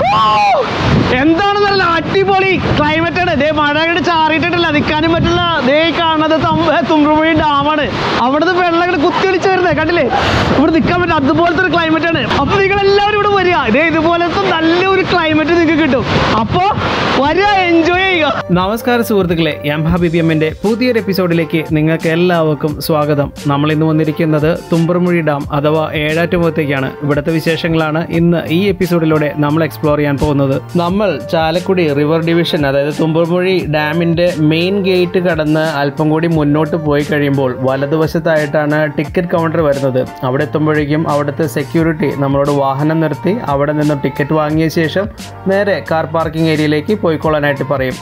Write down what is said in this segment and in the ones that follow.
എന്താണെന്നല്ല അടിപൊളി ക്ലൈമറ്റ് ആണ് ദേ മഴ അങ്ങോട്ട് ചാറിയിട്ടില്ല നിൽക്കാനും പറ്റില്ല ദേ ഈ കാണുന്നത് തമ്പ- തുമ്പുഴി ഡാമാണ് അവിടുന്ന് വെള്ളം ഇങ്ങോട്ട് കുത്തിയൊലിച്ച് വരുന്നത് കണ്ടില്ലേ ഇവിടെ നിൽക്കാൻ പറ്റില്ല അതുപോലത്തെ ഒരു ക്ലൈമറ്റ് ആണ് അപ്പൊ നിങ്ങൾ എല്ലാവരും ഇവിടെ വരിക ഇതേ ഇതുപോലത്തെ നല്ലൊരു ക്ലൈമറ്റ് നിങ്ങൾക്ക് കിട്ടും അപ്പൊ വരിക എൻജോയ് ചെയ്യുക നമസ്കാരം സുഹൃത്തുക്കളെ എം ഹബീബി എമ്മിൻ്റെ പുതിയൊരു എപ്പിസോഡിലേക്ക് നിങ്ങൾക്ക് എല്ലാവർക്കും സ്വാഗതം നമ്മൾ ഇന്ന് വന്നിരിക്കുന്നത് തുമ്പർമുഴി ഡാം അഥവാ ഏഴാറ്റുമുഖത്തേക്കാണ് ഇവിടുത്തെ വിശേഷങ്ങളാണ് ഇന്ന് ഈ എപ്പിസോഡിലൂടെ നമ്മൾ എക്സ്പ്ലോർ ചെയ്യാൻ പോകുന്നത് നമ്മൾ ചാലക്കുടി റിവർ ഡിവിഷൻ അതായത് തുമ്പർമുഴി ഡാമിൻ്റെ മെയിൻ ഗേറ്റ് കടന്ന് അല്പം കൂടി മുന്നോട്ട് പോയി കഴിയുമ്പോൾ വലതുവശത്തായിട്ടാണ് ടിക്കറ്റ് കൗണ്ടർ വരുന്നത് അവിടെ എത്തുമ്പോഴേക്കും അവിടുത്തെ സെക്യൂരിറ്റി നമ്മളോട് വാഹനം നിർത്തി അവിടെ നിന്ന് ടിക്കറ്റ് വാങ്ങിയ ശേഷം നേരെ കാർ പാർക്കിംഗ് ഏരിയയിലേക്ക് പോയിക്കൊള്ളാനായിട്ട് പറയും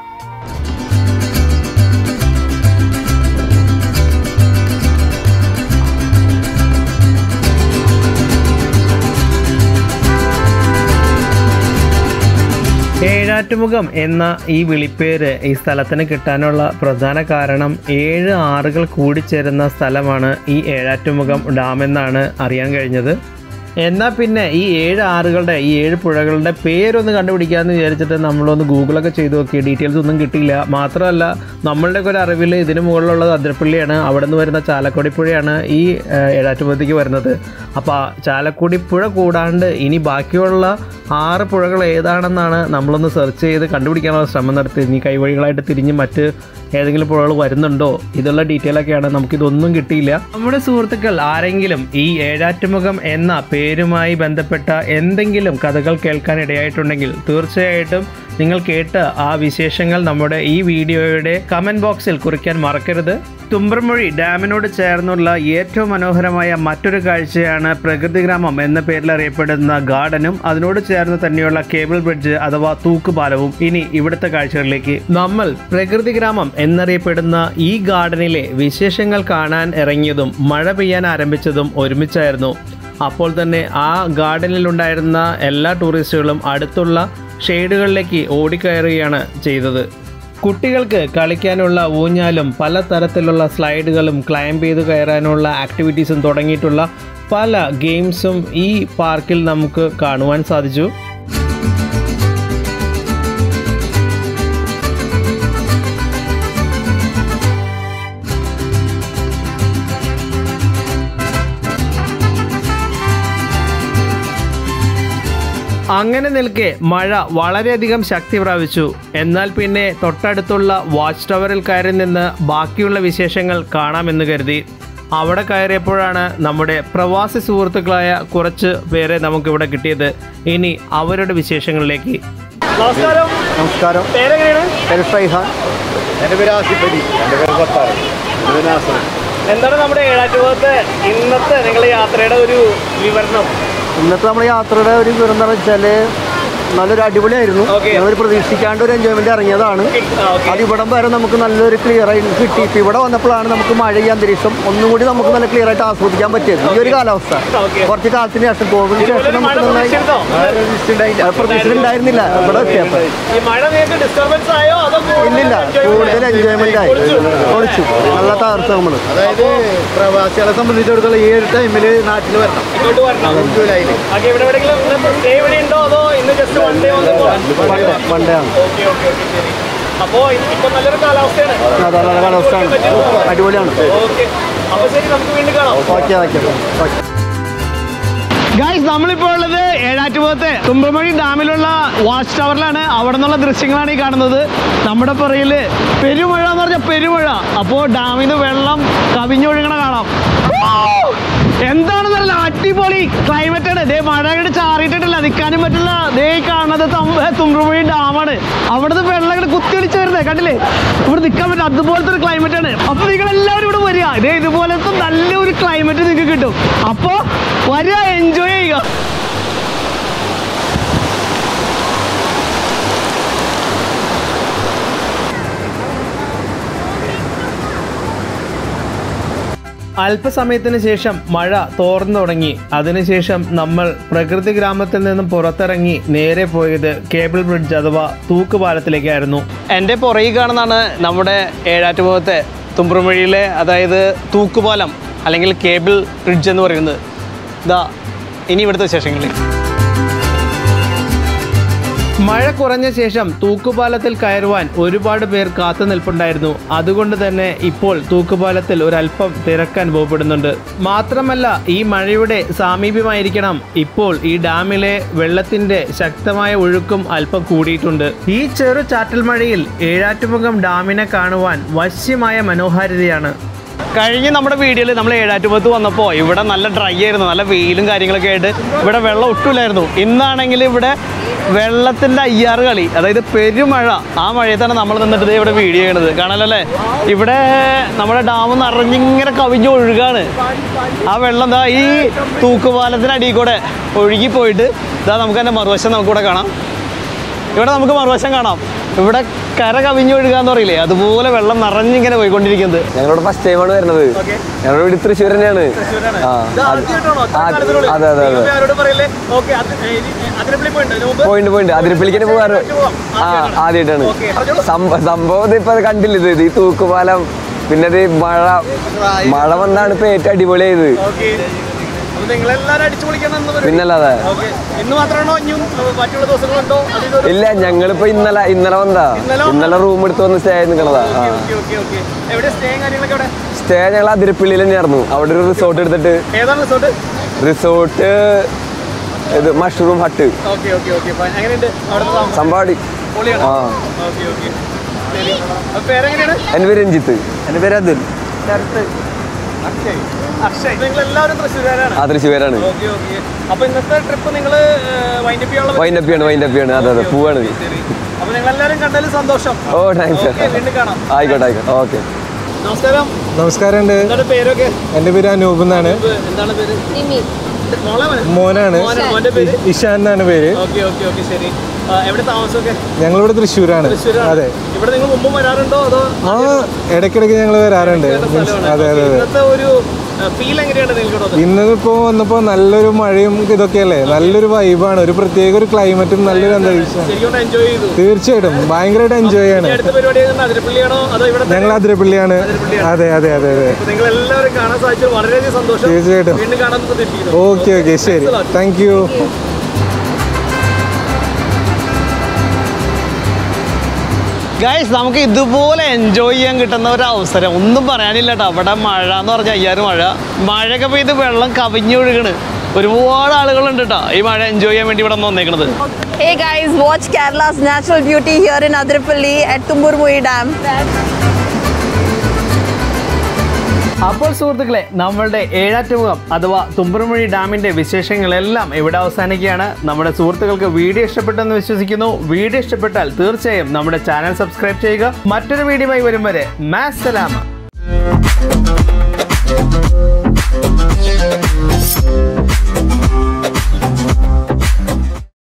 ഏഴാറ്റുമുഖം എന്ന ഈ വിളിപ്പേര് ഈ സ്ഥലത്തിന് കിട്ടാനുള്ള പ്രധാന കാരണം ഏഴ് ആറുകൾ കൂടിച്ചേരുന്ന സ്ഥലമാണ് ഈ ഏഴാറ്റുമുഖം ഡാം എന്നാണ് അറിയാൻ കഴിഞ്ഞത് എന്നാൽ പിന്നെ ഈ ഏഴ് ആറുകളുടെ ഈ ഏഴ് പുഴകളുടെ പേരൊന്ന് കണ്ടുപിടിക്കാമെന്ന് വിചാരിച്ചിട്ട് നമ്മളൊന്ന് ഗൂഗിളൊക്കെ ചെയ്ത് നോക്കി ഡീറ്റെയിൽസ് ഒന്നും കിട്ടിയില്ല മാത്രമല്ല നമ്മളുടെയൊക്കെ ഒരു അറിവിൽ ഇതിന് മുകളിലുള്ളത് അതിരപ്പള്ളിയാണ് അവിടെ നിന്ന് വരുന്ന ചാലക്കുടി പുഴയാണ് ഈ ഏഹ്, ഏഴാറ്റുമുഖത്തേക്ക് വരുന്നത് അപ്പോൾ ചാലക്കുടി പുഴ കൂടാണ്ട് ഇനി ബാക്കിയുള്ള ആറ് പുഴകൾ ഏതാണെന്നാണ് നമ്മളൊന്ന് സെർച്ച് ചെയ്ത് കണ്ടുപിടിക്കാനുള്ള ശ്രമം നടത്തി ഇനി കൈവഴികളായിട്ട് തിരിഞ്ഞ് മറ്റ് ഏതെങ്കിലും പുഴകൾ വരുന്നുണ്ടോ ഇതുള്ള ഡീറ്റെയിൽ ഒക്കെയാണ് നമുക്കിതൊന്നും കിട്ടിയില്ല നമ്മുടെ സുഹൃത്തുക്കൾ ആരെങ്കിലും ഈ ഏഴാറ്റുമുഖം എന്ന പേരുമായി ബന്ധപ്പെട്ട എന്തെങ്കിലും കഥകൾ കേൾക്കാൻ ഇടയായിട്ടുണ്ടെങ്കിൽ തീർച്ചയായിട്ടും നിങ്ങൾ കേട്ട് ആ വിശേഷങ്ങൾ നമ്മുടെ ഈ വീഡിയോയുടെ കമന്റ് ബോക്സിൽ കുറിക്കാൻ മറക്കരുത് തുമ്പർമൊഴി ഡാമിനോട് ചേർന്നുള്ള ഏറ്റവും മനോഹരമായ മറ്റൊരു കാഴ്ചയാണ് പ്രകൃതി ഗ്രാമം എന്ന പേരിൽ അറിയപ്പെടുന്ന ഗാർഡനും അതിനോട് ചേർന്ന് തന്നെയുള്ള കേബിൾ ബ്രിഡ്ജ് അഥവാ തൂക്കുപാലവും ഇനി ഇവിടുത്തെ കാഴ്ചകളിലേക്ക് നമ്മൾ പ്രകൃതി ഗ്രാമം എന്നറിയപ്പെടുന്ന ഈ ഗാർഡനിലെ വിശേഷങ്ങൾ കാണാൻ ഇറങ്ങിയതും മഴ പെയ്യാൻ ആരംഭിച്ചതും ഒരുമിച്ചായിരുന്നു അപ്പോൾ തന്നെ ആ ഗാർഡനിലുണ്ടായിരുന്ന എല്ലാ ടൂറിസ്റ്റുകളും അടുത്തുള്ള ഷെയ്ഡുകളിലേക്ക് ഓടിക്കയറുകയാണ് ചെയ്തത് കുട്ടികൾക്ക് കളിക്കാനുള്ള ഊഞ്ഞാലും പലതരത്തിലുള്ള സ്ലൈഡുകളും ക്ലൈംബ് ചെയ്ത് കയറാനുള്ള ആക്ടിവിറ്റീസും തുടങ്ങിയിട്ടുള്ള പല ഗെയിംസും ഈ പാർക്കിൽ നമുക്ക് കാണുവാൻ സാധിച്ചു അങ്ങനെ നിൽക്കെ മഴ വളരെയധികം ശക്തി പ്രാപിച്ചു എന്നാൽ പിന്നെ തൊട്ടടുത്തുള്ള വാച്ച് ടവറിൽ കയറി നിന്ന് ബാക്കിയുള്ള വിശേഷങ്ങൾ കാണാമെന്ന് കരുതി അവിടെ കയറിയപ്പോഴാണ് നമ്മുടെ പ്രവാസി സുഹൃത്തുക്കളായ കുറച്ച് പേരെ നമുക്കിവിടെ കിട്ടിയത് ഇനി അവരുടെ വിശേഷങ്ങളിലേക്ക് നമസ്കാരം നമസ്കാരം പേരെങ്ങനെയാണ് പേര് ഷൈഹാൻ എൻ്റെ പേര് ആസിഫ് അലി എൻ്റെ പേര് കൊട്ടാരം എൻ്റെ പേര് നാസർ എന്താണ് നമ്മുടെ ഏഴാറ്റുമുഖത്തെ ഇന്നത്തെ നിങ്ങളുടെ യാത്രയുടെ ഒരു വിവരണം ഇന്നത്തെ നമ്മുടെ യാത്രയുടെ ഒരു വിവരം എന്ന് വെച്ചാൽ നല്ലൊരു അടിപൊളിയായിരുന്നു Okay. ഞങ്ങൾ പ്രതീക്ഷിക്കാണ്ട് ഒരു എൻജോയ്മെന്റ് ഇറങ്ങിയതാണ് അത് ഇവിടം വരെ നമുക്ക് നല്ലൊരു ക്ലിയർ ആയി കിട്ടി ഇപ്പൊ ഇവിടെ വന്നപ്പോഴാണ് നമുക്ക് മഴ ഈ അന്തരീക്ഷം ഒന്നും കൂടി നമുക്ക് നല്ല ക്ലിയർ ആയിട്ട് ആസ്വദിക്കാൻ പറ്റിയത് ഈ ഒരു കാലാവസ്ഥ Okay. കുറച്ച് കാലത്തിന് ശേഷം കോവിഡിന് ശേഷം ഇതുപോലെ മഴ നമുക്ക് നന്നായി പ്രതീക്ഷിച്ചിരുന്നോ? അത് പ്രതീക്ഷിച്ചിട്ടുണ്ടായിരുന്നില്ല ഇവിടെ എത്തിയപ്പോൾ ഈ മഴ നിങ്ങൾക്ക് ഡിസ്റ്റർബൻസ് ആയോ അതോ ഇല്ലില്ല കൂടുതൽ എൻജോയ്മെന്റ് ആയി ഒളിച്ചു നല്ല തകർച്ച നമ്മൾ അതായത് പ്രവാസികളെ സംബന്ധിച്ചിടത്തോളം ഈ ഒരു ടൈമിൽ നാട്ടിൽ വരണം ഇങ്ങോട്ട് വരണം ജൂലൈയിൽ ഓക്കെ ഇവിടെ എവിടെയെങ്കിലും സ്റ്റേ ഇവിടെ ഉണ്ടോ അതോ ഇന്ന് ജസ്റ്റ് വൺ ഡേ വന്ന് പണ്ടേ പണ്ടേയാണ് ഓക്കെ ഓക്കെ ഓക്കെ ശരി അപ്പോ ഇപ്പൊ നല്ലൊരു കാലാവസ്ഥയാണ് അതെ നല്ല കാലാവസ്ഥയാണ് അടിപൊളിയാണ് ഓക്കെ അപ്പൊ ശരി നമുക്ക് വീണ്ടും കാണാം ഓക്കെ ഓക്കെ ഓക്കെ ഗൈസ് നമ്മളിപ്പോൾ ഉള്ളത് ഏഴാറ്റുമുഖത്തെ തുമ്പമഴി ഡാമിലുള്ള വാച്ച് ടവറിലാണ് അവിടെ നിന്നുള്ള ദൃശ്യങ്ങളാണ് ഈ കാണുന്നത് നമ്മുടെ പുറയില് പെരുമഴ എന്ന് പറഞ്ഞാൽ പെരുമഴ അപ്പോൾ ഡാമിന് വെള്ളം കവിഞ്ഞൊഴുകണ കാണാം എന്താണെന്നല്ല അടിപൊളി ക്ലൈമറ്റ് ആണ് ദേ മഴ അങ്ങോട്ട് ചാറിയിട്ടില്ല നിൽക്കാനും പറ്റില്ല ദേ ഈ കാണുന്നത് തമ്പ- തുമ്പമഴി ഡാമാണ് അവിടുന്ന് വെള്ളം അങ്ങോട്ട് കുത്തിയൊലിച്ച് വരുന്നത് കണ്ടില്ലേ ഇവിടെ നിൽക്കാൻ പറ്റില്ല അതുപോലത്തെ ഒരു ക്ലൈമറ്റ് ആണ് അപ്പൊ നിങ്ങൾ എല്ലാവരും ഇവിടെ വരിക ഇതേ ഇതുപോലത്തെ നല്ലൊരു ക്ലൈമറ്റ് നിങ്ങൾക്ക് കിട്ടും അപ്പൊ വരിക എൻജോയ് ചെയ്യുക അല്പസമയത്തിന് ശേഷം മഴ തോർന്നു തുടങ്ങി അതിനുശേഷം നമ്മൾ പ്രകൃതി ഗ്രാമത്തിൽ നിന്നും പുറത്തിറങ്ങി നേരെ പോയത് കേബിൾ ബ്രിഡ്ജ് അഥവാ തൂക്കുപാലത്തിലേക്കായിരുന്നു എൻ്റെ പുറകിൽ കാണുന്നതാണ് നമ്മുടെ ഏഴാറ്റുമുഖത്തെ തുമ്പുറുമൊഴിയിലെ അതായത് തൂക്കുപാലം അല്ലെങ്കിൽ കേബിൾ ബ്രിഡ്ജ് എന്ന് പറയുന്നത് ഇതാ ഇനി ഇവിടുത്തെ വിശേഷങ്ങളിൽ മഴ കുറഞ്ഞ ശേഷം തൂക്കുപാലത്തിൽ കയറുവാൻ ഒരുപാട് പേർ കാത്തു നിൽപ്പുണ്ടായിരുന്നു അതുകൊണ്ട് തന്നെ ഇപ്പോൾ തൂക്കുപാലത്തിൽ ഒരല്പം തിരക്ക് അനുഭവപ്പെടുന്നുണ്ട് മാത്രമല്ല ഈ മഴയുടെ സാമീപ്യമായിരിക്കണം ഇപ്പോൾ ഈ ഡാമിലെ വെള്ളത്തിന്റെ ശക്തമായ ഒഴുക്കും അല്പം കൂടിയിട്ടുണ്ട് ഈ ചെറു ചാറ്റൽ മഴയിൽ ഏഴാറ്റുമുഖം ഡാമിനെ കാണുവാൻ വശ്യമായ മനോഹാരിതയാണ് കഴിഞ്ഞ നമ്മുടെ വീഡിയോയിൽ നമ്മൾ ഏഴാറ്റുപത്ത് വന്നപ്പോൾ ഇവിടെ നല്ല ഡ്രൈ ആയിരുന്നു നല്ല വെയിലും കാര്യങ്ങളൊക്കെ ആയിട്ട് ഇവിടെ വെള്ളം ഒട്ടുമില്ലായിരുന്നു ഇന്നാണെങ്കിൽ ഇവിടെ വെള്ളത്തിൻ്റെ അയ്യാറ് കളി അതായത് പെരുമഴ ആ മഴയത്താണ് നമ്മൾ നിന്നിട്ട് ദേ ഇവിടെ വീഡിയോ ചെയ്യണത് കാണാലല്ലേ ഇവിടെ നമ്മുടെ ഡാം നിറഞ്ഞിങ്ങനെ കവിഞ്ഞ് ഒഴുകാണ് ആ വെള്ളം ദാ ഈ തൂക്കുപാലത്തിനടിയിൽ കൂടെ ഒഴുകി പോയിട്ട് ഇതാ നമുക്ക് എൻ്റെ മറുവശം നമുക്കിവിടെ കാണാം ഇവിടെ നമുക്ക് മറുവശം കാണാം ഇവിടെ കര കവിഞ്ഞൊഴുകാന്ന് പറയില്ലേ അതുപോലെ വെള്ളം നിറഞ്ഞിങ്ങനെ പോയിക്കൊണ്ടിരിക്കുന്നത് ഞങ്ങളോട് ഫസ്റ്റ് ടൈമാണ് വരുന്നത് ഞങ്ങളുടെ വീട് തൃശ്ശൂർ തന്നെയാണ് ആ അത്- ആ, അതെ അതെ അതെ പോയിന്റ് പോയിന്റ് അതിരപ്പള്ളിക്കന്നെ പോകാറ് ആ ആദ്യമായിട്ടാണ് സംഭ- സംഭവം ഇത് ഇപ്പൊ കണ്ടില്ല ഇത് ഇത് ഈ തൂക്കുപാലം പിന്നെ ഇത് മഴ മഴ വന്നാണ് ഇപ്പൊ ഏറ്റവും അടിപൊളിയായത് നിങ്ങളെല്ലാരും അടിച്ചു പൊളിക്കണം പിന്നല്ലാതെ ഇന്ന് മാത്രമാണോ ഇനിയും മറ്റുള്ള ദിവസങ്ങളുണ്ടോ അത് ഇത് ഇല്ല ഞങ്ങളിപ്പോ ഇന്നലെ ഇന്നലെ വന്നതാ ഇന്നലെ റൂം എടുത്ത് വന്ന് സ്റ്റേ നിൽക്കണതാ ആ ഓക്കെ ഓക്കെ ഓക്കെ എവിടെ സ്റ്റേ കാര്യങ്ങളൊക്കെ എവിടെ സ്റ്റേ ഞങ്ങൾ അതിരപ്പള്ളിയിൽ തന്നെയായിരുന്നു അവിടെ ഒരു റിസോർട്ട് എടുത്തിട്ട് ഏതാണ് റിസോർട്ട് റിസോർട്ട് ഇത് mushroom hut okay okay okay fine എങ്ങനെയുണ്ട് അവിടുത്തെ താമസം സമ്പാടി പൊളിയാണോ ആ ഓക്കെ ഓക്കെ ശരി അപ്പൊ പേരെങ്ങനെയാണ് എൻ്റെ പേര് രഞ്ജിത്ത് എൻ്റെ പേര് അതുൽ അക്ഷയ് അക്ഷയ് നിങ്ങൾ എല്ലാവരും തൃശ്ശൂരാണ് ആ തൃശ്ശൂരാണ് ഓക്കെ ഓക്കെ അപ്പൊ ഇന്നത്തെ ട്രിപ്പ് നിങ്ങൾ വൈൻഡപ്പ് ചെയ്യാനുള്ള വൈൻഡപ്പിയാണ് വൈൻഡപ്പിയാണ് അതെ അതെ പോവാണ് ശരി അപ്പൊ നിങ്ങൾ എല്ലാവരും കണ്ടതിൽ സന്തോഷം ഓ താങ്ക്സ് ഓക്കെ വീണ്ടും കാണാം ആയിക്കോട്ടെ ആയിക്കോട്ടെ ഓക്കെ നമസ്കാരം നമസ്കാരമുണ്ട് എന്താണ് പേരൊക്കെ എൻ്റെ പേര് അനൂപ് എന്നാണ് ഇത് എന്താണ് പേര് മോളെ മോനെ? മോനാണ് മോനെ, മോന്റെ പേര് ഇഷാൻ എന്നാണ് പേര് ഓക്കെ ഓക്കെ ഓക്കെ ശരി ആ, എവിടെ താമസമൊക്കെ ഞങ്ങളിവിടെ തൃശ്ശൂരാണ് തൃശ്ശൂരാണ് അതെ ഇവിടെ നിങ്ങൾ മുമ്പ് വരാറുണ്ടോ അതോ ആ ഇടയ്ക്കിടയ്ക്ക് ഞങ്ങൾ വരാറുണ്ട് മീൻസ് സ്ഥലമാണ്? അതെ അതെ Okay, അതെ ഇന്നത്തെ ഒരു ഫീൽ എങ്ങനെയാണ് നിങ്ങൾക്ക് ഇന്നിപ്പോ വന്നപ്പോ നല്ലൊരു മഴയും ഇതൊക്കെയല്ലേ നല്ലൊരു വൈബാണ് ഒരു പ്രത്യേക ഒരു ക്ലൈമറ്റും നല്ലൊരു അന്തരീക്ഷം ശരിക്കും എൻജോയ് ചെയ്തു തീർച്ചയായിട്ടും ഭയങ്കരമായിട്ട് എൻജോയ് ആണ് ഈ അടുത്ത പരിപാടി ഏതാണ്? അതിരപ്പള്ളിയാണോ അതോ ഇവിടെ ഞങ്ങൾ അതിരപ്പള്ളിയാണ് അതെ അതെ അതെ അതെ നിങ്ങൾ എല്ലാവരും കാണാൻ സാധിച്ചത് വളരെയധികം സന്തോഷം തീർച്ചയായിട്ടും വീണ്ടും കാണാൻ പ്രതീക്ഷിക്കുന്നു ഓക്കെ ഓക്കെ ശരി താങ്ക് യു ഗൈസ് നമുക്ക് ഇതുപോലെ എൻജോയ് ചെയ്യാൻ കിട്ടുന്ന ഒരു അവസരം ഒന്നും പറയാനില്ല കേട്ടോ അവിടെ മഴ എന്ന് പറഞ്ഞാൽ അയ്യാറ് മഴ മഴയൊക്കെ പെയ്ത് വെള്ളം കവിഞ്ഞൊഴുകണ് ഒരുപാട് ആളുകളുണ്ട് കേട്ടോ ഈ മഴ എൻജോയ് ചെയ്യാൻ വേണ്ടി ഇവിടെ വന്ന് വന്നേക്കണത് Hey guys, watch Kerala's natural beauty here in Adirpalli at Tumburmui Dam. അപ്പോൾ സുഹൃത്തുക്കളെ നമ്മളുടെ ഏഴാറ്റുമുഖം അഥവാ തുമ്പുറമൊഴി ഡാമിന്റെ വിശേഷങ്ങളെല്ലാം ഇവിടെ അവസാനിക്കുകയാണ് നമ്മുടെ സുഹൃത്തുക്കൾക്ക് വീഡിയോ ഇഷ്ടപ്പെട്ടെന്ന് വിശ്വസിക്കുന്നു വീഡിയോ ഇഷ്ടപ്പെട്ടാൽ തീർച്ചയായും നമ്മുടെ ചാനൽ സബ്സ്ക്രൈബ് ചെയ്യുക മറ്റൊരു വീഡിയോയുമായി വരും വരെ മാസലാമ